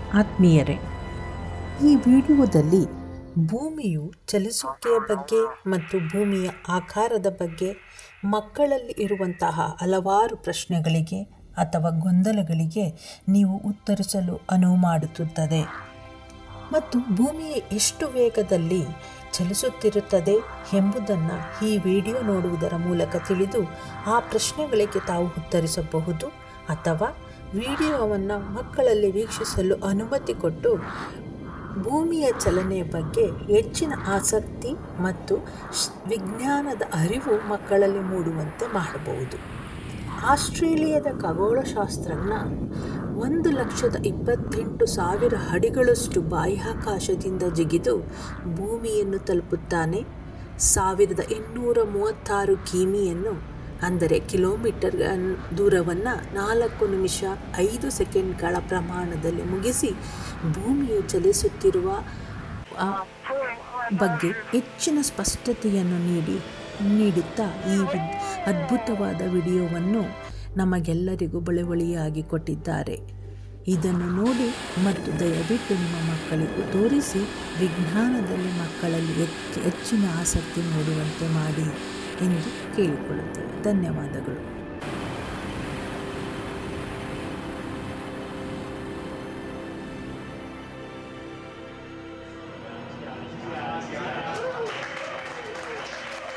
ಆತ್ಮೀಯರೇ ಈ ವಿಡಿಯೋದಲ್ಲಿ ಭೂಮಿಯು ಚಲಿಸುವಿಕೆಯ ಬಗ್ಗೆ ಮತ್ತು ಭೂಮಿಯ ಆಕಾರದ ಬಗ್ಗೆ ಮಕ್ಕಳಲ್ಲಿ ಇರುವಂತಹ ಹಲವಾರು ಪ್ರಶ್ನೆಗಳಿಗೆ ಅಥವಾ ಗೊಂದಲಗಳಿಗೆ ನೀವು ಉತ್ತರಿಸಲು ಅನುವು ಮಾಡುತ್ತದೆ ಮತ್ತು ಭೂಮಿಯು ಎಷ್ಟು ವೇಗದಲ್ಲಿ ಚಲಿಸುತ್ತಿರುತ್ತದೆ ಎಂಬುದನ್ನು ಈ ವಿಡಿಯೋ ನೋಡುವುದರ ಮೂಲಕ ತಿಳಿದು ಆ ಪ್ರಶ್ನೆಗಳಿಗೆ ತಾವು ಉತ್ತರಿಸಬಹುದು ಅಥವಾ ವಿಡಿಯೋವನ್ನು ಮಕ್ಕಳಲ್ಲಿ ವೀಕ್ಷಿಸಲು ಅನುಮತಿ ಕೊಟ್ಟು ಭೂಮಿಯ ಚಲನೆಯ ಬಗ್ಗೆ ಹೆಚ್ಚಿನ ಆಸಕ್ತಿ ಮತ್ತು ಶ್- ವಿಜ್ಞಾನದ ಅರಿವು ಮಕ್ಕಳಲ್ಲಿ ಮೂಡುವಂತೆ ಮಾಡಬಹುದು ಆಸ್ಟ್ರೇಲಿಯಾದ ಖಗೋಳಶಾಸ್ತ್ರಜ್ಞ ಒಂದು ಲಕ್ಷದ ಇಪ್ಪತ್ತೆಂಟು ಸಾವಿರ ಅಡಿಗಳಷ್ಟು ಬಾಹ್ಯಾಕಾಶದಿಂದ ಜಿಗಿದು ಭೂಮಿಯನ್ನು ತಲುಪುತ್ತಾನೆ ಸಾವಿರದ ಎಂಟುನೂರ ಮೂವತ್ತಾರು ಕಿಮಿಯನ್ನು ಅಂದರೆ ಕಿಲೋಮೀಟರ್ ದೂರವನ್ನು ನಾಲ್ಕು ನಿಮಿಷ ಐದು ಸೆಕೆಂಡ್ಗಳ ಪ್ರಮಾಣದಲ್ಲಿ ಮುಗಿಸಿ ಭೂಮಿಯು ಚಲಿಸುತ್ತಿರುವ ಆ, ಬಗ್ಗೆ ಹೆಚ್ಚಿನ ಸ್ಪಷ್ಟತೆಯನ್ನು ನೀಡಿ ನೀಡುತ್ತಾ ಈ ವಿದ್ ಅದ್ಭುತವಾದ ವಿಡಿಯೋವನ್ನು ನಮಗೆಲ್ಲರಿಗೂ ಬಳುವಳಿಯಾಗಿ ಕೊಟ್ಟಿದ್ದಾರೆ ಇದನ್ನು ನೋಡಿ ಮತ್ತು ದಯವಿಟ್ಟು ನಿಮ್ಮ ಮಕ್ಕಳಿಗೂ ತೋರಿಸಿ ವಿಜ್ಞಾನದಲ್ಲಿ ಮಕ್ಕಳಲ್ಲಿ ಹೆಚ್ಚು ಹೆಚ್ಚಿನ ಆಸಕ್ತಿ ಮೂಡುವಂತೆ ಮಾಡಿ ಎಂದು ಕೇಳಿಕೊಳ್ಳುತ್ತೇವೆ ಧನ್ಯವಾದಗಳು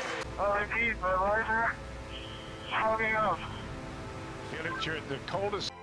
RIP, my lighter. Holding up. Feel it during the coldest